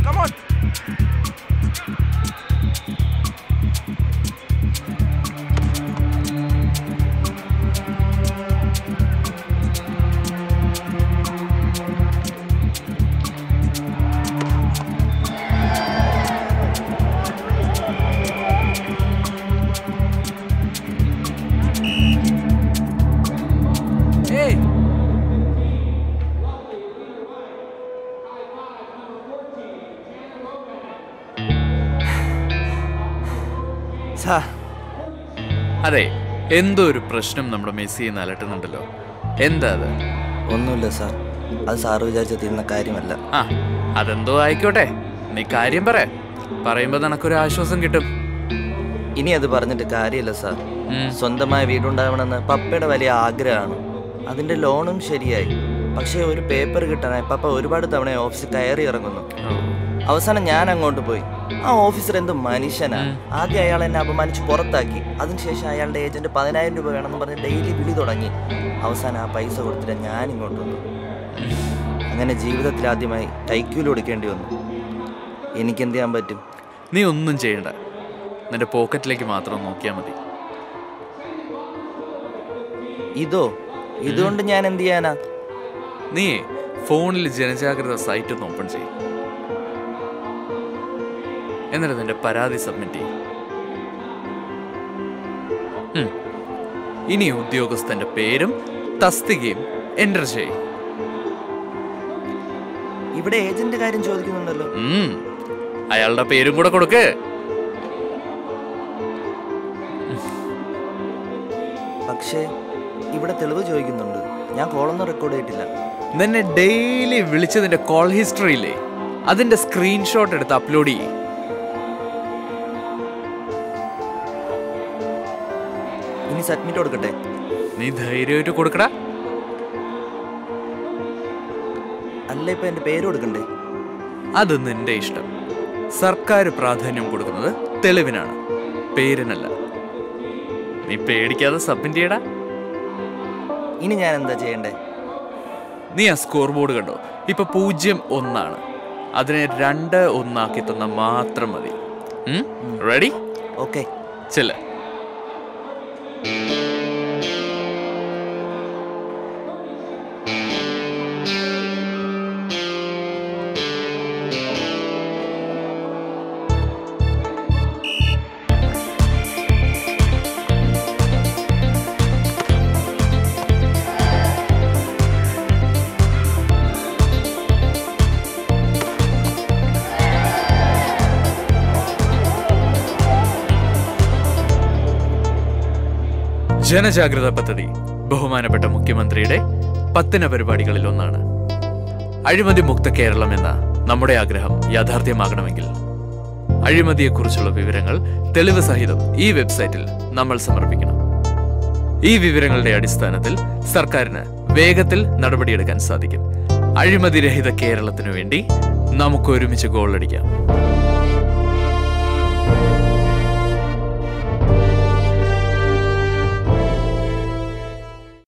come on. Hey. Sir അതെ എന്തോ ഒരു പ്രശ്നം നമ്മുടെ മെസ്സിയെ അലട്ടുന്നുണ്ടല്ലോ എന്താ അത് ഒന്നുമില്ല സാർ അത് സാറ് വിചാരിച്ച തീരുന്ന കാര്യമല്ല ആ അതെന്തോ ആയിക്കോട്ടെ നീ കാര്യം പറ പറയുമ്പോ നിനക്കൊരു ആശ്വാസം കിട്ടും ഇനി അത് പറഞ്ഞിട്ട് കാര്യമില്ല സാർ ഉം. സ്വന്തമായ വീടുണ്ടാവണമെന്ന് പപ്പയുടെ വലിയ ആഗ്രഹമാണ് അതിന്റെ ലോണും ശരിയായി പക്ഷേ ഒരു പേപ്പർ കിട്ടാനായി പപ്പ ഒരുപാട് തവണ ഓഫീസിൽ കയറി ഇറങ്ങുന്നു അവസാനം ഞാൻ അങ്ങോട്ട് പോയി ആ ഓഫീസർ എന്ത് മനുഷ്യനാ ആദ്യം അയാൾ എന്നെ അപമാനിച്ച് പുറത്താക്കി അതിനുശേഷം അയാളുടെ ഏജന്റ് പതിനായിരം രൂപ വേണമെന്ന് പറഞ്ഞ് ഡെയിലി വിളി തുടങ്ങി അവസാനം ആ പൈസ കൊടുത്തിട്ട് ഞാൻ ഇങ്ങോട്ട് വന്നു അങ്ങനെ ജീവിതത്തിൽ ആദ്യമായി ടൈക്യൂൽ കൊടുക്കേണ്ടി വന്നു എനിക്ക് എന്ത് ചെയ്യാൻ പറ്റും നീ ഒന്നും ചെയ്യണ്ട നിന്റെ പോക്കറ്റിലേക്ക് മാത്രം നോക്കിയാൽ മതി ഇതോ ഇതുകൊണ്ട് ഞാൻ എന്ത് ചെയ്യാനാ നീ ഫോണിൽ ജനജാഗ്രത സൈറ്റ് ഒന്ന് ഓപ്പൺ ചെയ്യും എന്നിട്ട് നിന്റെ പരാതി സബ്മിറ്റ് ചെയ്യും ഉം. ഇനി ഉദ്യോഗസ്ഥന്റെ പേരും തസ്തികയും എൻ്റർ ചെയ്യും ഇവിടെ ഏജന്റ് കാര്യം ചോദിക്കുന്നുണ്ടല്ലോ ഉം. അയാളുടെ പേരും കൂടെ കൊടുക്ക് പക്ഷേ ഇവിടെ തെളിവ് ചോദിക്കുന്നുണ്ട് ഞാൻ കോളൊന്നും റെക്കോർഡ് ചെയ്തിട്ടില്ല നിന്നെ ഡെയിലി വിളിച്ചതിന്റെ കോൾ ഹിസ്റ്ററിയില്ലേ അതിന്റെ സ്ക്രീൻഷോട്ട് എടുത്ത് അപ്ലോഡ് ചെയ്യും ഇനി സബ്മിറ്റ് കൊടുക്കട്ടെ നീ ധൈര്യമായിട്ട് കൊടുക്കടാ അല്ല ഇപ്പൊ എന്റെ പേര് കൊടുക്കണ്ടേ അത് നിന്റെ ഇഷ്ടം സർക്കാർ പ്രാധാന്യം കൊടുക്കുന്നത് തെളിവിനാണ് പേരിനല്ല നീ പേടിക്കാതെ സബ്മിറ്റ് ചെയ്യടാ ഇനി ഞാൻ എന്താ ചെയ്യണ്ടേ നീ ആ സ്കോർ ബോർഡ് കണ്ടോ ഇപ്പൊ പൂജ്യം ഒന്നാണ് അതിനെ രണ്ട് ഒന്നാക്കി തന്ന മാത്രം മതി റെഡി ഓക്കെ ചെല്ല ജനജാഗ്രത പദ്ധതി ബഹുമാനപ്പെട്ട മുഖ്യമന്ത്രിയുടെ പത്തിന പരിപാടികളിൽ ഒന്നാണ് അഴിമതി മുക്ത കേരളം എന്ന നമ്മുടെ ആഗ്രഹം യാഥാർത്ഥ്യമാകണമെങ്കിൽ അഴിമതിയെക്കുറിച്ചുള്ള വിവരങ്ങൾ തെളിവ് സഹിതം ഈ വെബ്സൈറ്റിൽ നമ്മൾ സമർപ്പിക്കണം ഈ വിവരങ്ങളുടെ അടിസ്ഥാനത്തിൽ സർക്കാരിന് വേഗത്തിൽ നടപടിയെടുക്കാൻ സാധിക്കും അഴിമതിരഹിത കേരളത്തിനു വേണ്ടി നമുക്ക് ഒരുമിച്ച് ഗോളടിക്കാം